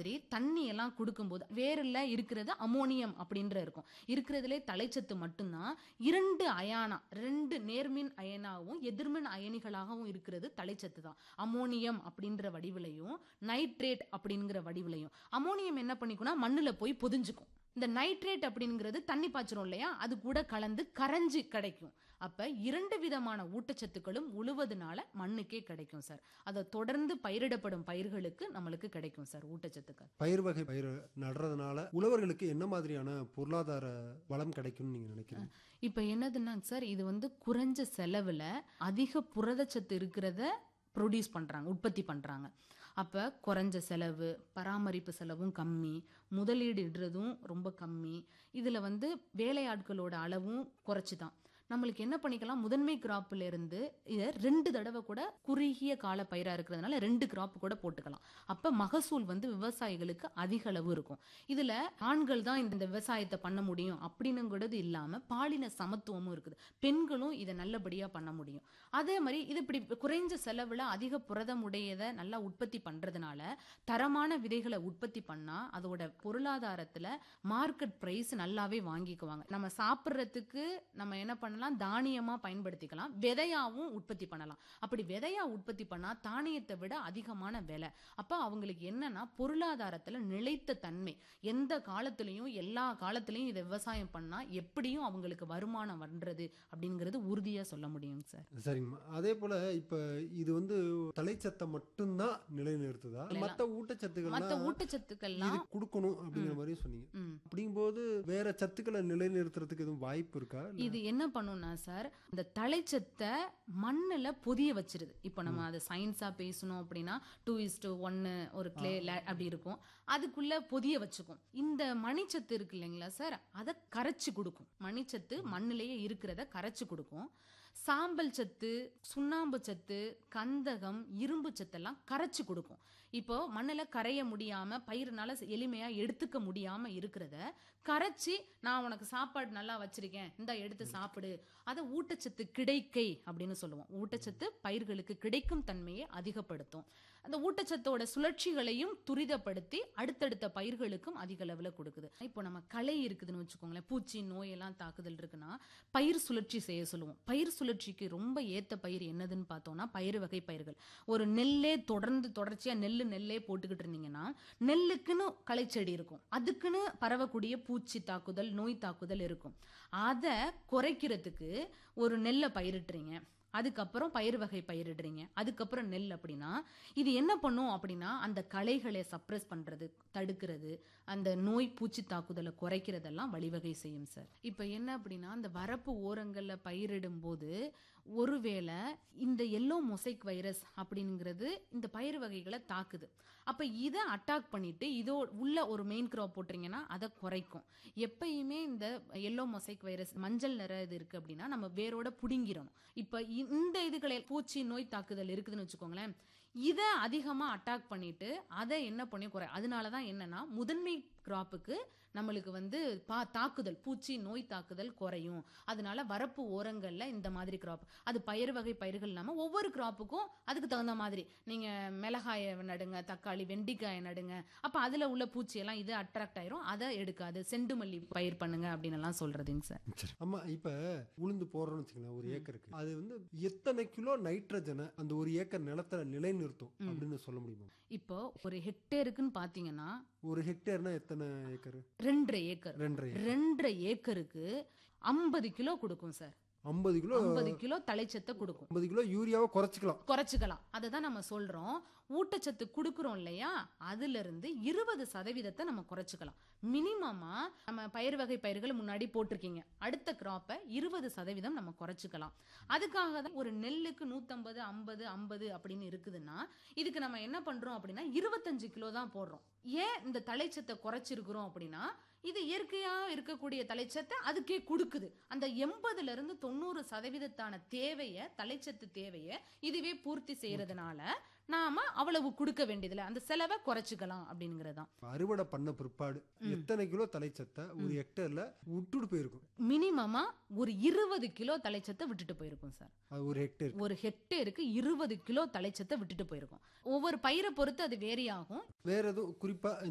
மாதிரி தண்ணி எல்லாம் கொடுக்கும்போது வேர்ல இருக்கிறது அமோனியம் அப்படின்ற இருக்கும் இருக்கிறதுலே தலைச்சத்து மட்டும்தான் இரண்டு அயானா ரெண்டு நேர்மின் அயனாகவும் எதிர்மின் அயனிகளாகவும் இருக்கிறது தலைச்சத்து தான் அமோனியம் அப்படின்ற வடிவிலையும் நைட்ரேட் அப்படிங்கிற வடிவிலையும் அமோனியம் என்ன பண்ணிக்கும்னா மண்ணுல போய் பொதிஞ்சுக்கும் இந்த நைட்ரேட் அப்படிங்கிறது தண்ணி பாய்ச்சிரும் இல்லையா அது கூட கலந்து கரைஞ்சு கிடைக்கும் அப்ப இரண்டு விதமான ஊட்டச்சத்துக்களும் உழுவதனால மண்ணுக்கே கிடைக்கும் சார் அதை தொடர்ந்து பயிரிடப்படும் பயிர்களுக்கு நம்மளுக்கு கிடைக்கும் சார் ஊட்டச்சத்துக்கள் பயிர் வகை பயிர் நடுறதுனால உழவர்களுக்கு என்ன மாதிரியான பொருளாதார வளம் கிடைக்கும்னு நீங்க நினைக்கிறீங்க இப்ப என்னதுன்னாங்க சார் இது வந்து குறைஞ்ச செலவுல அதிக புரதச்சத்து இருக்கிறத ப்ரொடியூஸ் பண்றாங்க உற்பத்தி பண்றாங்க அப்ப குறைஞ்ச செலவு பராமரிப்பு செலவும் கம்மி முதலீடு இடுறதும் ரொம்ப கம்மி இதுல வந்து வேலையாட்களோட அளவும் குறைச்சி தான் நம்மளுக்கு என்ன பண்ணிக்கலாம் முதன்மை கிராப்ல இருந்து இதை ரெண்டு தடவை கூட குறுகிய கால பயிரா இருக்கிறதுனால ரெண்டு கிராப் கூட போட்டுக்கலாம் அப்ப மகசூல் வந்து விவசாயிகளுக்கு அதிக அளவு இருக்கும் இதுல ஆண்கள் தான் இந்த விவசாயத்தை பண்ண முடியும் அப்படின்னுங்கிறது இல்லாம பாலின சமத்துவமும் இருக்குது பெண்களும் இதை நல்லபடியா பண்ண முடியும் அதே மாதிரி இது இப்படி குறைஞ்ச செலவுல அதிக புரதம் உடையதை நல்லா உற்பத்தி பண்றதுனால தரமான விதைகளை உற்பத்தி பண்ணா அதோட பொருளாதாரத்துல மார்க்கெட் பிரைஸ் நல்லாவே வாங்கிக்குவாங்க நம்ம சாப்பிட்றதுக்கு நம்ம என்ன பண்ணலாம் தானியமா பயன்படுத்திக்கலாம் விதையாவும் உற்பத்தி பண்ணலாம் அப்படி விதையா உற்பத்தி பண்ணா தானியத்தை விட அதிகமான விலை அப்ப அவங்களுக்கு என்னன்னா பொருளாதாரத்துல நிலைத்த தன்மை எந்த காலத்திலையும் எல்லா காலத்திலையும் இதை விவசாயம் பண்ணா எப்படியும் அவங்களுக்கு வருமானம் வர்றது அப்படிங்கிறது உறுதியா சொல்ல முடியும் சார் சரிங்கம்மா அதே போல இப்ப இது வந்து தலைச்சத்தை மட்டும்தான் நிலைநிறுத்துதா மத்த ஊட்டச்சத்துக்கள் மத்த ஊட்டச்சத்துக்கள்லாம் இது கொடுக்கணும் அப்படிங்கிற மாதிரி சொன்னீங்க ம். அப்படிங்கும்போது வேற சத்துக்களை நிலைநிறுத்துறதுக்கு எதுவும் வாய்ப்பு இருக்கா இல்ல- இது என்ன பண்ணும்னா சார் இந்த தலைச்சத்தை மண்ணுல பொதிய வச்சிருது இப்போ நம்ம அதை சயின்ஸா பேசணும் அப்படின்னா டூ இஸ் டூ ஒன்னு ஒரு கிளே அப்படி இருக்கும் அதுக்குள்ள பொதிய வச்சுக்கும் இந்த மணிச்சத்து இருக்கு இல்லைங்களா சார் அதை கரைச்சு கொடுக்கும் மணிச்சத்து மண்ணிலேயே இருக்கிறத கரைச்சு கொடுக்கும் சாம்பல் சத்து சுண்ணாம்பு சத்து கந்தகம் இரும்பு சத்தெல்லாம் கரைச்சு கொடுக்கும் இப்போ மண்ணுல கரைய முடியாம பயிர்னால எளிமையா எடுத்துக்க முடியாம இருக்கிறத கரைச்சி நான் உனக்கு சாப்பாடு நல்லா வச்சிருக்கேன் இந்த எடுத்து சாப்பிடு அதை ஊட்டச்சத்து கிடைக்கை அப்படின்னு சொல்லுவோம் ஊட்டச்சத்து பயிர்களுக்கு கிடைக்கும் தன்மையை அதிகப்படுத்தும் அந்த ஊட்டச்சத்தோட சுழற்சிகளையும் துரிதப்படுத்தி அடுத்தடுத்த பயிர்களுக்கும் அதிக அளவுல கொடுக்குது இப்போ நம்ம களை இருக்குதுன்னு வச்சுக்கோங்களேன் பூச்சி நோய் எல்லாம் தாக்குதல் இருக்குன்னா பயிர் சுழற்சி செய்ய சொல்லுவோம் பயிர் சுழற்சிக்கு ரொம்ப ஏத்த பயிர் என்னதுன்னு பார்த்தோம்னா பயிர் வகை பயிர்கள் ஒரு நெல்லே தொடர்ந்து தொடர்ச்சியா நெல்லு நெல்லே போட்டுக்கிட்டு இருந்தீங்கன்னா நெல்லுக்குன்னு களைச்செடி இருக்கும் அதுக்குன்னு பரவக்கூடிய பூச்சி தாக்குதல் நோய் தாக்குதல் இருக்கும் அதை குறைக்கிறதுக்கு ஒரு நெல்லை பயிரிட்டுறீங்க அதுக்கப்புறம் பயிர் வகை பயிரிடுறீங்க அதுக்கப்புறம் நெல் அப்படின்னா இது என்ன பண்ணும் அப்படின்னா அந்த களைகளை சப்ரஸ் பண்றது தடுக்கிறது அந்த நோய் பூச்சி தாக்குதலை குறைக்கிறதெல்லாம் வழிவகை செய்யும் சார் இப்போ என்ன அப்படின்னா அந்த வரப்பு ஓரங்கள்ல பயிரிடும் போது ஒருவேளை இந்த எல்லோ மொசைக் வைரஸ் அப்படிங்கிறது இந்த பயிர் வகைகளை தாக்குது அப்ப இதை அட்டாக் பண்ணிட்டு இதோ உள்ள ஒரு மெயின் கிராப் போட்டுறீங்கன்னா அதை குறைக்கும் எப்பயுமே இந்த எல்லோ மொசைக் வைரஸ் மஞ்சள் நிற இது இருக்கு அப்படின்னா நம்ம வேரோட புடுங்கிடணும் இப்ப இ- இந்த இதுகளை பூச்சி நோய் தாக்குதல் இருக்குதுன்னு வச்சுக்கோங்களேன் இதை அதிகமா அட்டாக் பண்ணிட்டு அதை என்ன பண்ணி குறை அதனாலதான் என்னன்னா முதன்மை கிராப்புக்கு நம்மளுக்கு வந்து பா தாக்குதல் பூச்சி நோய் தாக்குதல் குறையும் அதனால வரப்பு ஓரங்கள்ல இந்த மாதிரி கிராப் அது பயிர் வகை பயிர்கள் இல்லாம ஒவ்வொரு கிராப்புக்கும் அதுக்கு தகுந்த மாதிரி நீங்க மிளகாயை நடுங்க தக்காளி வெண்டிக்காயை நடுங்க அப்ப அதுல உள்ள பூச்சி எல்லாம் இது அட்ராக்ட் ஆயிரும் அதை எடுக்காது செண்டு மல்லி பயிர் பண்ணுங்க அப்படின்னு எல்லாம் சொல்றதுங்க சார் சரி. அம்மா இப்ப உளுந்து போடுறோம்னு வச்சுக்கலாம் ஒரு ஏக்கருக்கு அது வந்து எத்தனை கிலோ நைட்ரஜனை அந்த ஒரு ஏக்கர் நிலத்துல நிலைநிறுத்தும் அப்படின்னு சொல்ல முடியுமா இப்போ ஒரு ஹெக்டேருக்குன்னு பாத்தீங்கன்னா ஒரு ஹெக்டேர்னா எத்தனை ஏக்கர் ரெண்டரை ஏக்கர் ரெண்டரை ரெண்டரை ஏக்கருக்கு ஐம்பது கிலோ கொடுக்கும் சார் ஐம்பது கிலோ ஐம்பது கிலோ தலைச்சத்தை கொடுக்கும் ஐம்பது கிலோ யூரியாவை குறைச்சிக்கலாம் குறைச்சிக்கலாம் அதை தான் நம்ம சொல்றோம் ஊட்டச்சத்து கொடுக்குறோம் இல்லையா அதுல இருந்து இருபது சதவீதத்தை நம்ம குறைச்சிக்கலாம் மினிமமா நம்ம பயிர் வகை பயிர்கள் முன்னாடி போட்டிருக்கீங்க அடுத்த கிராப்பை இருபது சதவீதம் நம்ம குறைச்சிக்கலாம் அதுக்காக தான் ஒரு நெல்லுக்கு நூத்தம்பது ஐம்பது ஐம்பது அப்படின்னு இருக்குதுன்னா இதுக்கு நம்ம என்ன பண்றோம் அப்படின்னா இருபத்தஞ்சு கிலோ தான் போடுறோம் ஏன் இந்த தலைச்சத்தை குறைச்சிருக்கிறோம் அப்படின்னா இது இயற்கையா இருக்கக்கூடிய தலைச்சத்தை அதுக்கே கொடுக்குது அந்த எண்பதுல இருந்து தொண்ணூறு சதவீதத்தான தேவைய தலைச்சத்து தேவைய இதுவே பூர்த்தி செய்யறதுனால நாம அவ்வளவு கொடுக்க வேண்டியதில்லை அந்த செலவை குறைச்சிக்கலாம் அப்படிங்கறதுதான் அறுவடை பண்ண பிற்பாடு எத்தனை கிலோ தலைச்சத்தை ஒரு ஹெக்டேர்ல விட்டுட்டு போயிருக்கும் மினிமமா ஒரு இருபது கிலோ தலைச்சத்தை விட்டுட்டு போயிருக்கும் சார் அது ஒரு ஹெக்டேர் ஒரு ஹெக்டேருக்கு இருபது கிலோ தலைச்சத்தை விட்டுட்டு போயிருக்கும் ஒவ்வொரு பயிரை பொறுத்து அது வேரி ஆகும் வேற எதுவும் குறிப்பா